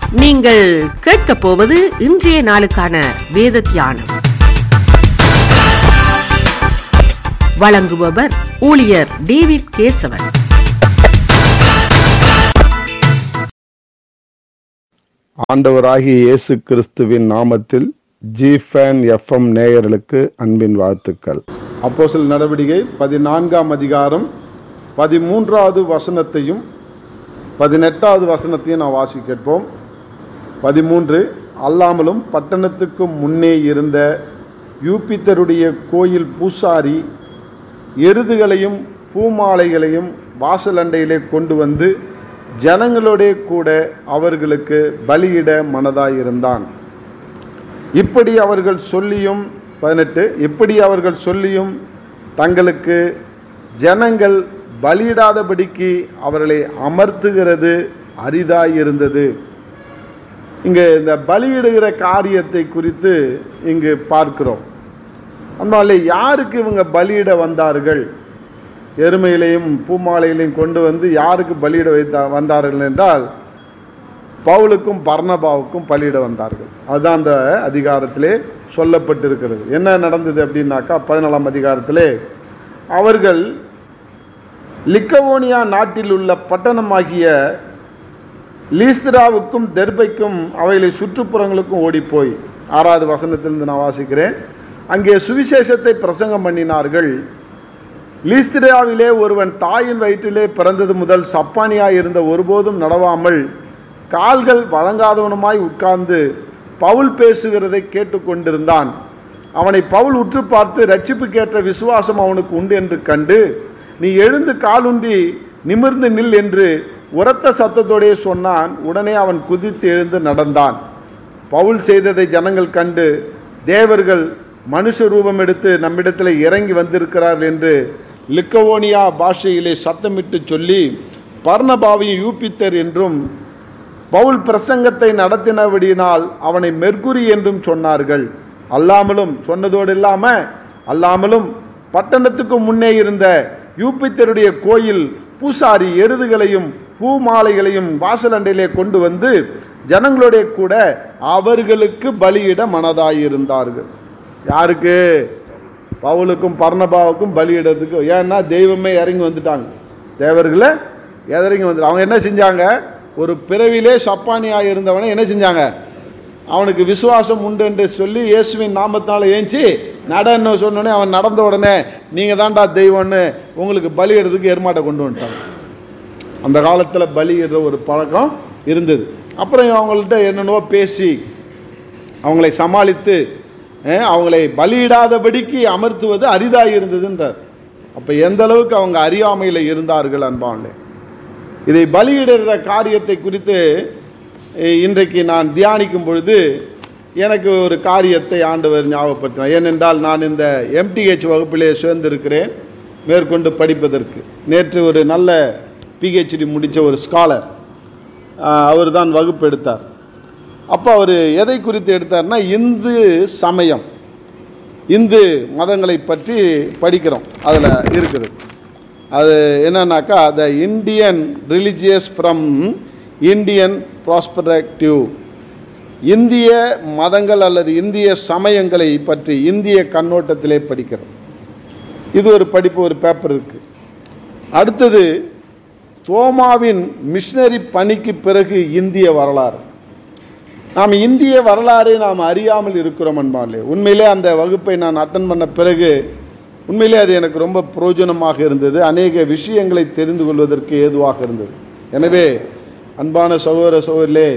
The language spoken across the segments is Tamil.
நீங்கள் கேட்கப் போவது இன்றைய நாளுக்கான வேத தியானம் வழங்குபவர் ஊழியர் டேவிட் கேசவன் ஆண்டவராகிய இயேசு கிறிஸ்துவின் நாமத்தில் ஜிஃபேன் எஃப்எம் நேயர்களுக்கு அன்பின் வாழ்த்துக்கள் அப்போஸ்தலர் நடவடிக்கை பதினான்காம் அதிகாரம் பதிமூன்றாவது வசனத்தையும் பதினெட்டாவது வசனத்தையும் நான் வாசி கேட்போம் பதிமூன்று அல்லாமலும் பட்டணத்துக்கு முன்னே இருந்த யூபித்தருடைய கோயில் பூசாரி எருதுகளையும் பூமாலைகளையும் வாசலண்டையிலே கொண்டு வந்து ஜனங்களோடே கூட அவர்களுக்கு பலியிட மனதாயிருந்தான் இப்படி அவர்கள் சொல்லியும் பதினெட்டு இப்படி அவர்கள் சொல்லியும் தங்களுக்கு ஜனங்கள் பலியிடாதபடிக்கு அவர்களை அமர்த்துகிறது அரிதாயிருந்தது இங்கே இந்த பலியிடுகிற காரியத்தை குறித்து இங்கு பார்க்கிறோம் அதனால யாருக்கு இவங்க பலியிட வந்தார்கள் எருமையிலையும் பூமாலையிலையும் கொண்டு வந்து யாருக்கு பலியிட வைத்தா வந்தார்கள் என்றால் பவுலுக்கும் பர்ணபாவுக்கும் பலியிட வந்தார்கள் அதுதான் அந்த அதிகாரத்திலே சொல்லப்பட்டிருக்கிறது என்ன நடந்தது அப்படின்னாக்கா பதினாலாம் அதிகாரத்திலே அவர்கள் லிக்கவோனியா நாட்டில் உள்ள பட்டணமாகிய லீஸ்திராவுக்கும் தெர்பைக்கும் அவைகளை சுற்றுப்புறங்களுக்கும் ஓடிப்போய் ஆறாவது வசனத்திலிருந்து நான் வாசிக்கிறேன் அங்கே சுவிசேஷத்தை பிரசங்கம் பண்ணினார்கள் லீஸ்திராவிலே ஒருவன் தாயின் வயிற்றிலே பிறந்தது முதல் சப்பானியாய் இருந்த ஒருபோதும் நடவாமல் கால்கள் வழங்காதவனுமாய் உட்கார்ந்து பவுல் பேசுகிறதை கேட்டுக்கொண்டிருந்தான் அவனை பவுல் உற்று பார்த்து ரட்சிப்புக்கேற்ற விசுவாசம் அவனுக்கு உண்டு என்று கண்டு நீ எழுந்து காலுண்டி நிமிர்ந்து நில் என்று உரத்த சத்தத்தோடே சொன்னான் உடனே அவன் குதித்து எழுந்து நடந்தான் பவுல் செய்ததை ஜனங்கள் கண்டு தேவர்கள் மனுஷ ரூபம் எடுத்து நம்மிடத்தில் இறங்கி வந்திருக்கிறார்கள் என்று லிக்கவோனியா பாஷையிலே சத்தமிட்டு சொல்லி பர்ணபாவையும் யூபித்தர் என்றும் பவுல் பிரசங்கத்தை நடத்தினபடியினால் அவனை மெர்குரி என்றும் சொன்னார்கள் அல்லாமலும் சொன்னதோடு இல்லாம அல்லாமலும் பட்டணத்துக்கு முன்னே இருந்த யூபித்தருடைய கோயில் பூசாரி எருதுகளையும் பூமாலைகளையும் வாசலண்டையிலே கொண்டு வந்து ஜனங்களுடைய கூட அவர்களுக்கு பலியிட மனதாயிருந்தார்கள் யாருக்கு பவுலுக்கும் பர்ணபாவுக்கும் பலியிடத்துக்கு ஏன்னா தெய்வமே இறங்கி வந்துட்டாங்க தேவர்களை இறங்கி வந்து அவங்க என்ன செஞ்சாங்க ஒரு பிறவிலே சப்பானியாக இருந்தவனை என்ன செஞ்சாங்க அவனுக்கு விசுவாசம் உண்டு என்று சொல்லி இயேசுவின் நாமத்தினால ஏஞ்சி நடன்னு சொன்னோடனே அவன் நடந்த உடனே நீங்கள் தான்டா தெய்வம்னு உங்களுக்கு பலி எடுறதுக்கு எருமாட்டை கொண்டு வந்துட்டாங்க அந்த காலத்தில் பலியிடுற ஒரு பழக்கம் இருந்தது அப்புறம் அவங்கள்ட்ட என்னென்னவோ பேசி அவங்களை சமாளித்து அஹ், அவங்களை பலியிடாதபடிக்கு அமர்த்துவது அரிதாக இருந்ததுன்றார் அப்போ எந்த அளவுக்கு அவங்க அறியாமையில் இருந்தார்கள் அன்பாங்களே இதை பலியிடுற காரியத்தை குறித்து அஹ், இன்றைக்கு நான் தியானிக்கும் பொழுது எனக்கு ஒரு காரியத்தை ஆண்டவர் ஞாபகப்படுத்தினார் ஏனென்றால் நான் இந்த எம்டிஹெச் வகுப்பிலே சேர்ந்திருக்கிறேன் மேற்கொண்டு படிப்பதற்கு நேற்று ஒரு நல்ல பிஹெச்டி முடித்த ஒரு ஸ்காலர் அவர் தான் வகுப்பு எடுத்தார் அப்போ அவர் எதை குறித்து எடுத்தார்னா இந்து சமயம் இந்து மதங்களை பற்றி படிக்கிறோம் அதில் இருக்குது அது என்னன்னாக்கா the Indian religious from Indian perspective இந்திய மதங்கள் அல்லது இந்திய சமயங்களை பற்றி இந்திய கண்ணோட்டத்திலே படிக்கிறோம் இது ஒரு படிப்பு ஒரு பேப்பர் இருக்குது அடுத்தது தோமாவின் மிஷனரி பணிக்கு பிறகு இந்திய வரலாறு நாம் இந்திய வரலாறை நாம் அறியாமல் இருக்கிறோம் அன்பாலே உண்மையிலே அந்த வகுப்பை நான் அட்டன் பண்ண பிறகு உண்மையிலே அது எனக்கு ரொம்ப பிரயோஜனமாக இருந்தது அநேக விஷயங்களை தெரிந்து கொள்வதற்கு ஏதுவாக இருந்தது எனவே அன்பான சகோதர சகோதரிலே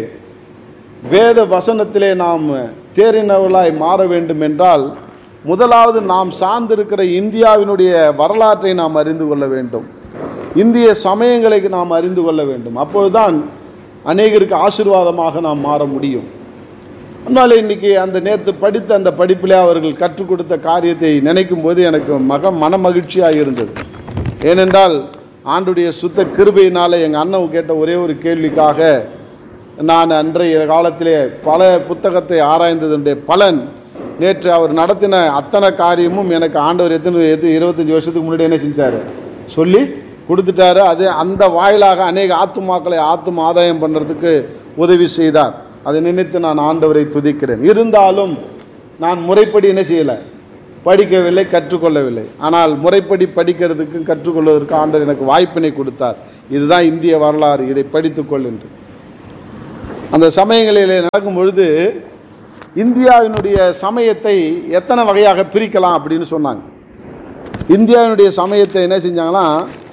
வேத வசனத்திலே நாம் தேறினவர்களாய் மாற வேண்டும் என்றால் முதலாவது நாம் சார்ந்திருக்கிற இந்தியாவினுடைய வரலாற்றை நாம் அறிந்து கொள்ள வேண்டும் இந்திய சமயங்களை நாம் அறிந்து கொள்ள வேண்டும் அப்பொழுதுதான் அநேகருக்கு ஆசீர்வாதமாக நாம் மாற முடியும் அதனால் இன்னைக்கு அந்த நேற்று படித்த அந்த படிப்பிலே அவர்கள் கற்றுக் கொடுத்த காரியத்தை நினைக்கும் போது எனக்கு மக மன மகிழ்ச்சியாக இருந்தது ஏனென்றால் ஆண்டுடைய சுத்த கிருபையினால எங்கள் அண்ணன் கேட்ட ஒரே ஒரு கேள்விக்காக நான் அன்றைய காலத்திலே பல புத்தகத்தை ஆராய்ந்ததனுடைய பலன் நேற்று அவர் நடத்தின அத்தனை காரியமும் எனக்கு ஆண்டவர் எத்தனை எது இருபத்தஞ்சி வருஷத்துக்கு முன்னாடி என்ன செஞ்சார் சொல்லி கொடுத்துட்டாரு அது அந்த வாயிலாக அநேக ஆத்துமாக்களை ஆத்தும ஆதாயம் பண்ணுறதுக்கு உதவி செய்தார் அதை நினைத்து நான் ஆண்டவரை துதிக்கிறேன் இருந்தாலும் நான் முறைப்படி என்ன செய்யலை படிக்கவில்லை கற்றுக்கொள்ளவில்லை ஆனால் முறைப்படி படிக்கிறதுக்கும் கற்றுக்கொள்வதற்கு ஆண்டவர் எனக்கு வாய்ப்பினை கொடுத்தார் இதுதான் இந்திய வரலாறு இதை படித்துக்கொள் என்று அந்த சமயங்களிலே நடக்கும் பொழுது இந்தியாவினுடைய சமயத்தை எத்தனை வகையாக பிரிக்கலாம் அப்படின்னு சொன்னாங்க இந்தியாவினுடைய சமயத்தை என்ன செஞ்சாங்கன்னா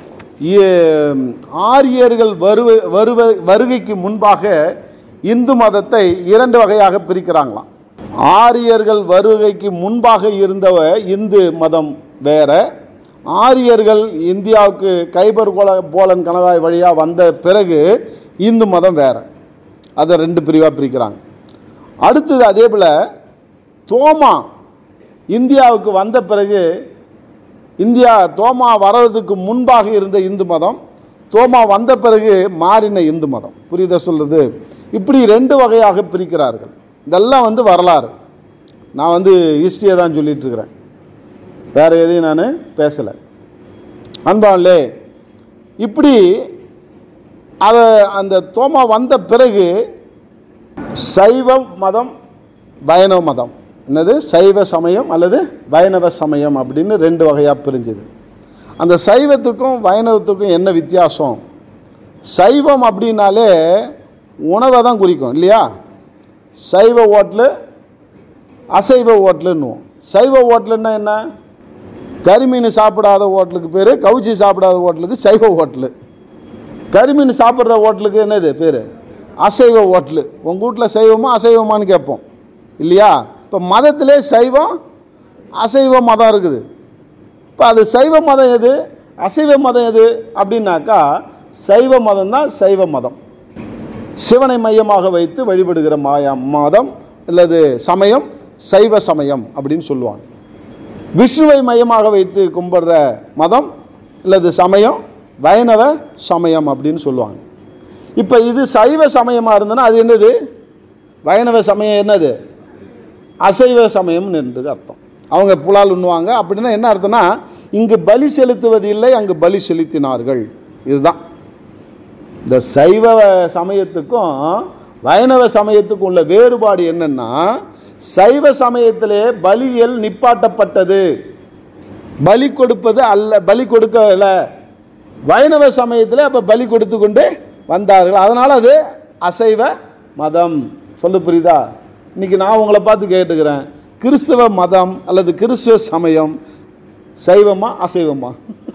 இ- ஆரியர்கள் வருவ வருவ வருகைக்கு முன்பாக இந்து மதத்தை இரண்டு வகையாக பிரிக்கிறாங்களாம் ஆரியர்கள் வருகைக்கு முன்பாக இருந்தவ இந்து மதம் வேற ஆரியர்கள் இந்தியாவுக்கு கைபர் கோல போலன் கணவாய் வழியாக வந்த பிறகு இந்து மதம் வேற அதை ரெண்டு பிரிவாக பிரிக்கிறாங்க அடுத்தது அதே போல் தோமா இந்தியாவுக்கு வந்த பிறகு இந்தியா தோமா வர்றதுக்கு முன்பாக இருந்த இந்து மதம் தோமா வந்த பிறகு மாறின இந்து மதம் புரியுதா சொல்றது இப்படி ரெண்டு வகையாக பிரிக்கிறார்கள் இதெல்லாம் வந்து வரலாறு நான் வந்து ஹிஸ்ட்ரியை தான் சொல்லிட்டு இருக்கிறேன் வேற எதையும் நான் பேசலை அன்பாலே இப்படி அதை அந்த தோமா வந்த பிறகு சைவ மதம் வைணவ மதம் என்னது சைவ சமயம் அல்லது வைணவ சமயம் அப்படின்னு ரெண்டு வகையாக பிரிஞ்சுது அந்த சைவத்துக்கும் வைணவத்துக்கும் என்ன வித்தியாசம் சைவம் அப்படின்னாலே உணவை தான் குறிக்கும் இல்லையா சைவ ஓட்டலு அசைவ ஓட்டலுன்னுவோம் சைவ ஓட்டலுன்னா என்ன கரிமீன் சாப்பிடாத ஹோட்டலுக்கு பேர் கவுச்சி சாப்பிடாத ஹோட்டலுக்கு சைவ ஹோட்டலு கரிமீன் சாப்பிட்ற ஹோட்டலுக்கு என்னது பேர் அசைவ ஹோட்டலு உங்கள் வீட்டில் சைவமா அசைவமான்னு கேட்போம் இல்லையா இப்போ மதத்திலே சைவம் அசைவ மதம் இருக்குது இப்போ அது சைவ மதம் எது அசைவ மதம் எது அப்படின்னாக்கா சைவ மதம் தான் சைவ மதம் சிவனை மையமாக வைத்து வழிபடுகிற மாயா மதம் அல்லது சமயம் சைவ சமயம் அப்படின்னு சொல்லுவாங்க விஷ்ணுவை மையமாக வைத்து கும்பிடுற மதம் அல்லது சமயம் வைணவ சமயம் அப்படின்னு சொல்லுவாங்க இப்போ இது சைவ சமயமாக இருந்ததுன்னா அது என்னது வைணவ சமயம் என்னது அசைவ சமயம்னு இருந்தது அர்த்தம் அவங்க புலால் உண்ணுவாங்க அப்படின்னா என்ன அர்த்தம்னா இங்கு பலி செலுத்துவது இல்லை அங்கு பலி செலுத்தினார்கள் இதுதான் இந்த சைவ சமயத்துக்கும் வைணவ சமயத்துக்கும் உள்ள வேறுபாடு என்னன்னா சைவ சமயத்திலே பலியல் நிப்பாட்டப்பட்டது பலி கொடுப்பது அல்ல பலி கொடுக்கல வைணவ சமயத்தில் அப்போ பலி கொடுத்து கொண்டு வந்தார்கள் அதனால் அது அசைவ மதம் சொல்ல புரியுதா இன்னைக்கு நான் உங்களை பார்த்து கேட்டுக்கிறேன் கிறிஸ்தவ மதம் அல்லது கிறிஸ்துவ சமயம் சைவமா அசைவமா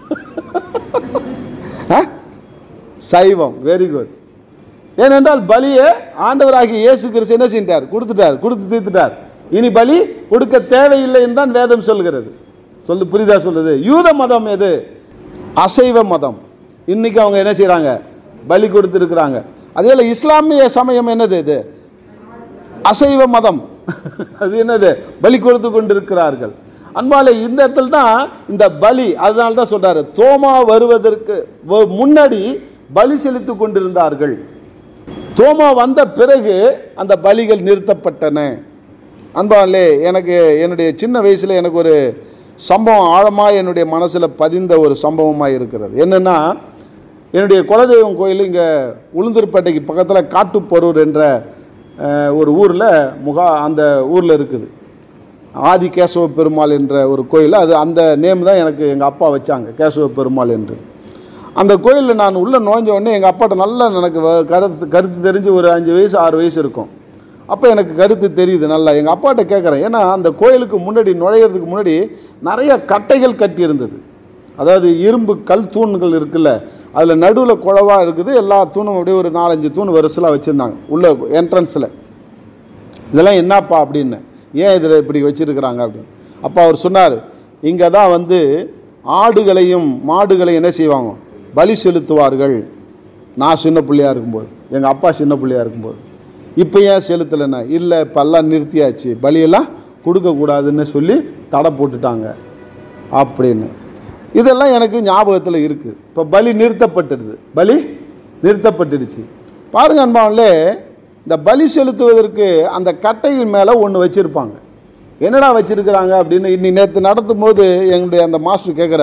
ஆ? சைவம் வெரி குட் ஏனென்றால் பலியை ஆண்டவராகிய இயேசு கிறிஸ்து என்ன செஞ்சார் கொடுத்துட்டார் கொடுத்து தீர்த்துட்டார் இனி பலி கொடுக்க தேவையில்லை என்று தான் வேதம் சொல்கிறது சொல்லு புரிதா சொல்லுது யூத மதம் எது அசைவ மதம் இன்னைக்கு அவங்க என்ன செய்றாங்க பலி கொடுத்துருக்குறாங்க அதே போல இஸ்லாமிய சமயம் என்னது இது அசைவ மதம் அது என்னது பலி கொடுத்து கொண்டிருக்கிறார்கள் அன்பாலே இந்த இடத்துல தான் இந்த பலி அதனால தான் சொல்றாரு தோமா வருவதற்கு வ- முன்னாடி பலி செலுத்தி கொண்டிருந்தார்கள் தோமா வந்த பிறகு அந்த பலிகள் நிறுத்தப்பட்டன அன்பாலே எனக்கு என்னுடைய சின்ன வயசில் எனக்கு ஒரு சம்பவம் ஆழமாக என்னுடைய மனசில் பதிந்த ஒரு சம்பவமாக இருக்கிறது என்னென்னா என்னுடைய குலதெய்வம் கோயில் இங்கே உளுந்தூர்பேட்டைக்கு பக்கத்தில் காட்டுப்பொரூர் என்ற அஹ், ஒரு ஊரில் முகா அந்த ஊரில் இருக்குது ஆதி கேசவ பெருமாள் என்ற ஒரு கோயில் அது அந்த நேம் தான் எனக்கு எங்கள் அப்பா வச்சாங்க கேசவ பெருமாள் என்று அந்த கோயிலில் நான் உள்ளே நுழைஞ்ச உடனே எங்கள் அப்பாட்ட நல்லா எனக்கு வ- கருத்து கருத்து தெரிஞ்சு ஒரு அஞ்சு வயசு ஆறு வயசு இருக்கும் அப்போ எனக்கு கருத்து தெரியுது நல்லா எங்கள் அப்பாட்ட கேட்குறேன் ஏன்னா அந்த கோயிலுக்கு முன்னாடி நுழையிறதுக்கு முன்னாடி நிறைய கட்டைகள் கட்டியிருந்தது அதாவது இரும்பு கல் தூண்கள் இருக்குல்ல அதில் நடுவில் குழவா இருக்குது எல்லா தூணும் அப்படியே ஒரு நாலஞ்சு தூண் வரிசலாக வச்சுருந்தாங்க உள்ள என்ட்ரன்ஸில் இதெல்லாம் என்னப்பா அப்படின்னு ஏன் இதில் இப்படி வச்சிருக்கிறாங்க அப்படின்னு அப்போ அவர் சொன்னார் இங்கே தான் வந்து ஆடுகளையும் மாடுகளையும் என்ன செய்வாங்க பலி செலுத்துவார்கள் நான் சின்ன பிள்ளையா இருக்கும்போது எங்கள் அப்பா சின்ன பிள்ளையா இருக்கும்போது இப்போ ஏன் செலுத்தலைன்னா இல்லை இப்போல்லாம் நிறுத்தியாச்சு பலியெல்லாம் கொடுக்கக்கூடாதுன்னு சொல்லி தடை போட்டுட்டாங்க அப்படின்னு இதெல்லாம் எனக்கு ஞாபகத்தில் இருக்குது இப்போ பலி நிறுத்தப்பட்டுடுது பலி நிறுத்தப்பட்டுடுச்சு பாருங்க அன்பாவிலே இந்த பலி செலுத்துவதற்கு அந்த கட்டையின் மேலே ஒன்று வச்சுருப்பாங்க என்னடா வச்சுருக்கிறாங்க அப்படின்னு இன்னி நேற்று நடத்தும் போது எங்களுடைய அந்த மாஸ்டர் கேட்குறார்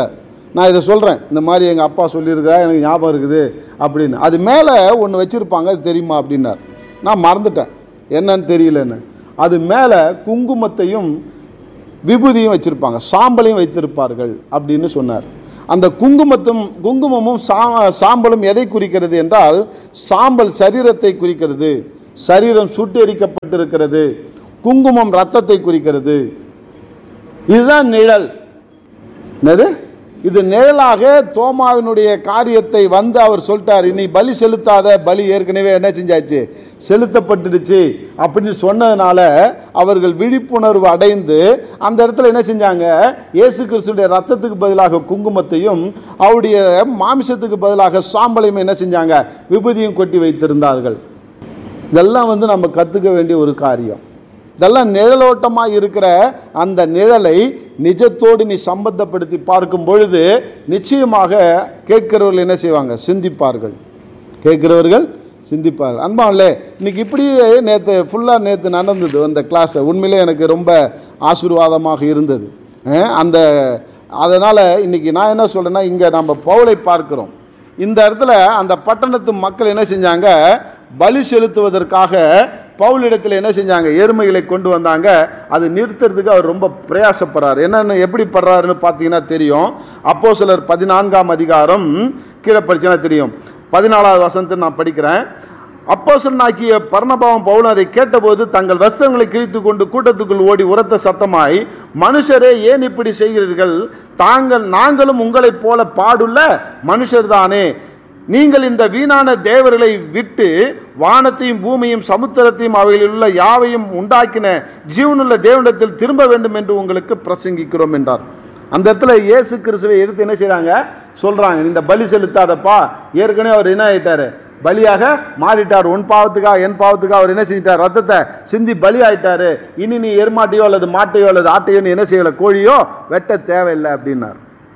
நான் இதை சொல்கிறேன் இந்த மாதிரி எங்கள் அப்பா சொல்லியிருக்கிறா எனக்கு ஞாபகம் இருக்குது அப்படின்னு அது மேலே ஒன்று வச்சுருப்பாங்க அது தெரியுமா அப்படின்னார் நான் மறந்துட்டேன் என்னன்னு தெரியலன்னு அது மேலே குங்குமத்தையும் விபூதியும் வச்சிருப்பாங்க சாம்பலையும் வைத்திருப்பார்கள் அப்படின்னு சொன்னார் அந்த குங்குமத்தும் குங்குமமும் சா சாம்பலும் எதை குறிக்கிறது என்றால் சாம்பல் சரீரத்தை குறிக்கிறது சரீரம் சுட்டெரிக்கப்பட்டிருக்கிறது குங்குமம் ரத்தத்தை குறிக்கிறது இதுதான் நிழல் என்னது இது நிழலாக தோமாவினுடைய காரியத்தை வந்து அவர் சொல்லிட்டார் இனி பலி செலுத்தாத பலி ஏற்கனவே என்ன செஞ்சாச்சு செலுத்தப்பட்டுடுச்சு அப்படின்னு சொன்னதுனால அவர்கள் விழிப்புணர்வு அடைந்து அந்த இடத்துல என்ன செஞ்சாங்க இயேசு கிறிஸ்துடைய ரத்தத்துக்கு பதிலாக குங்குமத்தையும் அவருடைய மாமிசத்துக்கு பதிலாக சாம்பலையும் என்ன செஞ்சாங்க விபூதியும் கொட்டி வைத்திருந்தார்கள் இதெல்லாம் வந்து நம்ம கற்றுக்க வேண்டிய ஒரு காரியம் இதெல்லாம் நிழலோட்டமாக இருக்கிற அந்த நிழலை நிஜத்தோடு நீ சம்பந்தப்படுத்தி பார்க்கும் பொழுது நிச்சயமாக கேட்கிறவர்கள் என்ன செய்வாங்க சிந்திப்பார்கள் கேட்கிறவர்கள் சிந்திப்பார்கள் அன்பாவில்லே இன்னைக்கு இப்படியே நேற்று ஃபுல்லாக நேற்று நடந்தது அந்த கிளாஸ் உண்மையிலே எனக்கு ரொம்ப ஆசீர்வாதமாக இருந்தது அஹ் அந்த அதனால் இன்னைக்கு நான் என்ன சொல்கிறேன்னா இங்கே நம்ம பவுலை பார்க்கிறோம் இந்த இடத்துல அந்த பட்டணத்து மக்கள் என்ன செஞ்சாங்க பலி செலுத்துவதற்காக பவுலிடத்தில் என்ன செஞ்சாங்க எருமைகளை கொண்டு வந்தாங்க அது நிறுத்துறதுக்கு அவர் ரொம்ப பிரயாசப்படுறார் என்னன்னு எப்படி படுறாருன்னு பார்த்தீங்கன்னா தெரியும் அப்போ சிலர் பதினான்காம் அதிகாரம் கீழே படிச்சீங்கன்னா தெரியும் பதினாலாவது வசனத்தை நான் படிக்கிறேன் அப்போசனாக்கிய பர்ணபாவம் பவுலும் அதை கேட்டபோது தங்கள் வஸ்திரங்களை கிழித்து கொண்டு கூட்டத்துக்குள் ஓடி உரத்த சத்தமாய் மனுஷரே ஏன் இப்படி செய்கிறீர்கள் தாங்கள் நாங்களும் உங்களைப் போல பாடுள்ள மனுஷர்தானே நீங்கள் இந்த வீணான தேவர்களை விட்டு வானத்தையும் பூமியும் சமுத்திரத்தையும் அவைகளில் உள்ள யாவையும் உண்டாக்கின ஜீவனுள்ள தேவனிடத்தில் திரும்ப வேண்டும் என்று உங்களுக்கு பிரசங்கிக்கிறோம் என்றார் அந்த இடத்துல இயேசு கிறிஸ்துவை எடுத்து என்ன செய்றாங்க சொல்றாங்க இந்த பலி செலுத்தாதப்பா ஏற்கனவே அவர் என்ன ஆயிட்டாரு பலியாக மாறிட்டார் உன் பாவத்துக்காக என் பாவத்துக்காக அவர் என்ன செஞ்சிட்டார் ரத்தத்தை சிந்தி பலி ஆயிட்டாரு இனி நீ எருமாட்டையோ அல்லது மாட்டையோ அல்லது ஆட்டையோ நீ என்ன செய்யல கோழியோ வெட்ட தேவையில்லை அப்படின்னார்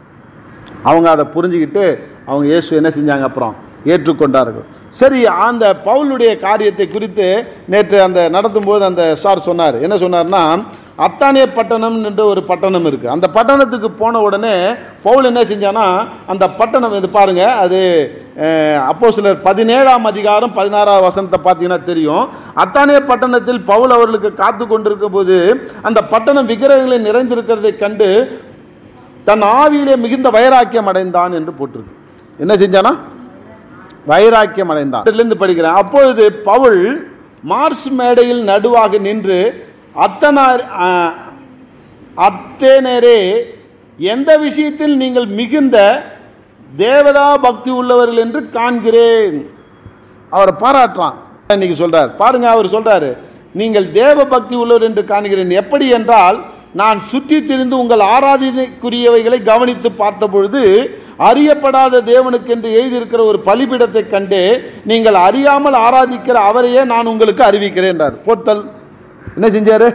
அவங்க அதை புரிஞ்சுக்கிட்டு அவங்க இயேசு என்ன செஞ்சாங்க அப்புறம் ஏற்றுக்கொண்டார்கள் சரி அந்த பவுலுடைய காரியத்தை குறித்து நேற்று அந்த நடத்தும்போது அந்த சார் சொன்னார் என்ன சொன்னார்னா அத்தானிய பட்டணம் என்ற ஒரு பட்டணம் இருக்கு அந்த பட்டணத்துக்கு போன உடனே பவுல் என்ன செஞ்சானா அந்த பட்டணம் இது பாருங்க அது அப்போ சிலர் பதினேழாம் அதிகாரம் பதினாறாம் வசனத்தை பார்த்தீங்கன்னா தெரியும் அத்தானிய பட்டணத்தில் பவுல் அவர்களுக்கு காத்து கொண்டிருக்கும் போது அந்த பட்டணம் விக்கிரகங்களை நிறைந்திருக்கிறதை கண்டு தன் ஆவியிலே மிகுந்த வைராக்கியம் அடைந்தான் என்று போட்டிருக்கு என்ன செஞ்சானா வைராக்கியம் அடைந்தான் இதிலிருந்து படிக்கிறேன் அப்பொழுது பவுல் மார்ஸ் மேடையில் நடுவாக நின்று அத்தனார் ஆ, அத்தேனரே எந்த விஷயத்தில் நீங்கள் மிகுந்த தேவதா பக்தி உள்ளவர்கள் என்று காண்கிறேன் அவரை பாராட்டுறான் இன்னைக்கு சொல்றார் பாருங்க அவர் சொல்றாரு நீங்கள் தேவ பக்தி உள்ளவர் என்று காண்கிறேன் எப்படி என்றால் நான் சுற்றி திரிந்து உங்கள் ஆராதனைக்குரியவைகளை கவனித்து பார்த்த பொழுது அறியப்படாத தேவனுக்கென்று எழுதியிருக்கிற ஒரு பலிபீடத்தை கண்டு நீங்கள் அறியாமல் ஆராதிக்கிற அவரையே நான் உங்களுக்கு அறிவிக்கிறேன் என்றார் போட்டல் என்ன செஞ்சாரு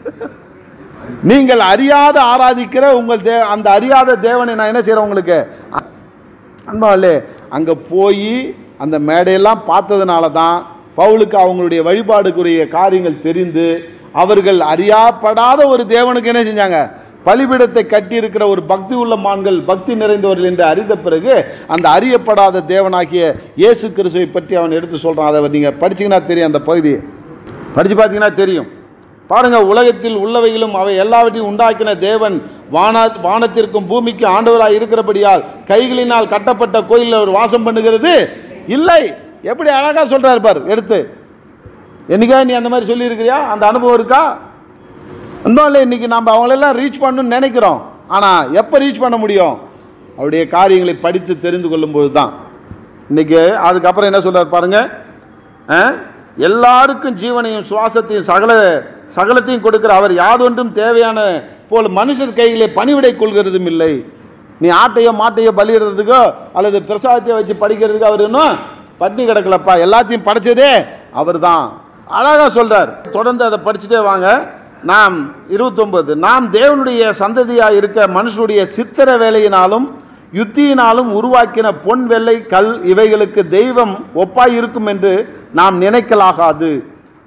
நீங்கள் அறியாத ஆராதிக்கிற உங்கள் தே அந்த அறியாத தேவனை நான் என்ன செய்கிறேன் உங்களுக்கு அன்பாலே அங்கே போய் அந்த மேடையெல்லாம் பார்த்ததுனால தான் பவுலுக்கு அவங்களுடைய வழிபாடுக்குரிய காரியங்கள் தெரிந்து அவர்கள் அறியாப்படாத ஒரு தேவனுக்கு என்ன செஞ்சாங்க பலிபீடத்தை கட்டியிருக்கிற ஒரு பக்தி உள்ள மான்கள் பக்தி நிறைந்தவர்கள் என்று அறிந்த பிறகு அந்த அறியப்படாத தேவனாகிய இயேசு கிறிஸ்துவை பற்றி அவன் எடுத்து சொல்கிறான் அதை நீங்கள் படிச்சீங்கன்னா தெரியும் அந்த பகுதியை படித்து பார்த்தீங்கன்னா தெரியும் பாருங்க உலகத்தில் உள்ளவைகளும் அவை எல்லாவற்றையும் உண்டாக்கின தேவன் வானா வானத்திற்கும் பூமிக்கும் ஆண்டவராய் இருக்கிறபடியால் கைகளினால் கட்டப்பட்ட கோயிலில் அவர் வாசம் பண்ணுகிறது இல்லை எப்படி அழகா சொல்றாரு பார் எடுத்து என்னைக்கா நீ அந்த மாதிரி சொல்லியிருக்கிறியா அந்த அனுபவம் இருக்கா இன்னும் இல்லை இன்னைக்கு நம்ம அவங்களெல்லாம் ரீச் பண்ணணும்னு நினைக்கிறோம் ஆனால் எப்போ ரீச் பண்ண முடியும் அவருடைய காரியங்களை படித்து தெரிந்து கொள்ளும்போது தான் இன்னைக்கு அதுக்கப்புறம் என்ன சொல்றாரு பாருங்க ஆ? எல்லாருக்கும் ஜீவனையும் சுவாசத்தையும் சகல சகலத்தையும் கொடுக்கிற அவர் யாதொன்றும் தேவையான போல் மனுஷர் கையிலே பணிவிடை கொள்கிறதும் இல்லை நீ ஆட்டையோ மாட்டையோ பலியிடுறதுக்கோ அல்லது பிரசாதத்தை வச்சு படிக்கிறதுக்கோ அவர் இன்னும் பட்டினி கிடக்கலப்பா எல்லாத்தையும் படைச்சதே அவர் தான் அழகாக சொல்றார் தொடர்ந்து அதை படிச்சுட்டே வாங்க நாம் இருபத்தொன்பது நாம் தேவனுடைய சந்ததியாக இருக்க மனுஷனுடைய சித்திர வேலையினாலும் யுத்தியினாலும் உருவாக்கின பொன் வெள்ளை கல் இவைகளுக்கு தெய்வம் ஒப்பாய் இருக்கும் என்று நாம் நினைக்கலாகாது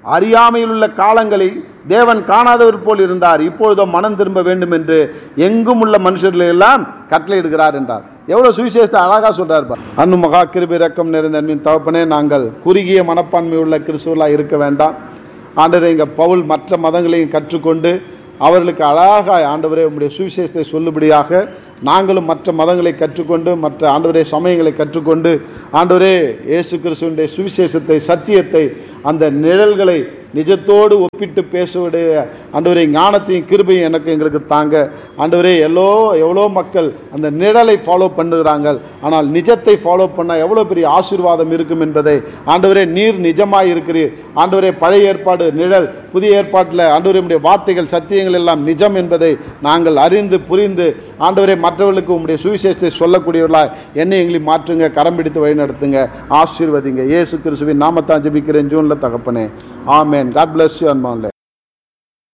அறியாமையில் உள்ள காலங்களை தேவன் காணாதவர் போல் இருந்தார் இப்பொழுதோ மனம் திரும்ப வேண்டும் என்று எங்கும் உள்ள மனுஷர்களை எல்லாம் கட்டளையிடுகிறார் என்றார் எவ்வளவு சுவிசேஷத்தை அழகா சொல்றார் பார். அன்னு மகா கிருபி இரக்கம் நிறைந்த அன்பின் தகப்பனே நாங்கள் குறுகிய மனப்பான்மை உள்ள கிறிஸ்துவலாக இருக்க வேண்டாம் ஆண்டவரே இங்கே பவுல் மற்ற மதங்களையும் கற்றுக்கொண்டு அவர்களுக்கு அழகாய் ஆண்டவரே உம்முடைய சுவிசேஷத்தை சொல்லுபடியாக நாங்களும் மற்ற மதங்களை கற்றுக்கொண்டு மற்ற ஆண்டவரே சமயங்களை கற்றுக்கொண்டு ஆண்டவரே இயேசு கிறிஸ்துவனுடைய சுவிசேஷத்தை சத்தியத்தை அந்த நிழல்களை நிஜத்தோடு ஒப்பிட்டு பேசுவடைய ஆண்டவரே ஞானத்தையும் கிருபையும் எனக்கு எங்களுக்கு தாங்க ஆண்டவரே எல்லோ எவ்வளோ மக்கள் அந்த நிழலை ஃபாலோ பண்ணுகிறாங்க ஆனால் நிஜத்தை ஃபாலோ பண்ணால் எவ்வளோ பெரிய ஆசீர்வாதம் இருக்கும் என்பதை ஆண்டவரே நீர் நிஜமாய் இருக்கிறீர் ஆண்டவரே பழைய ஏற்பாடு நிழல் புதிய ஏற்பாட்டில் ஆண்டவரே உம்முடைய வார்த்தைகள் சத்தியங்கள் எல்லாம் நிஜம் என்பதை நாங்கள் அறிந்து புரிந்து ஆண்டவரே மற்றவர்களுக்கு உம்முடைய சுவிசேஷத்தை சொல்லக்கூடியவர்களாய் என்னை எங்களை மாற்றுங்க கரம் பிடித்து வழிநடத்துங்க ஆசீர்வதிங்க இயேசு கிறிஸ்துவின் நாமத்தான் ஜெபிக்கிறேன் ஜூனில் தகப்பனே ஆமேன் காட் பிளஸ் யூ அன்பான்ல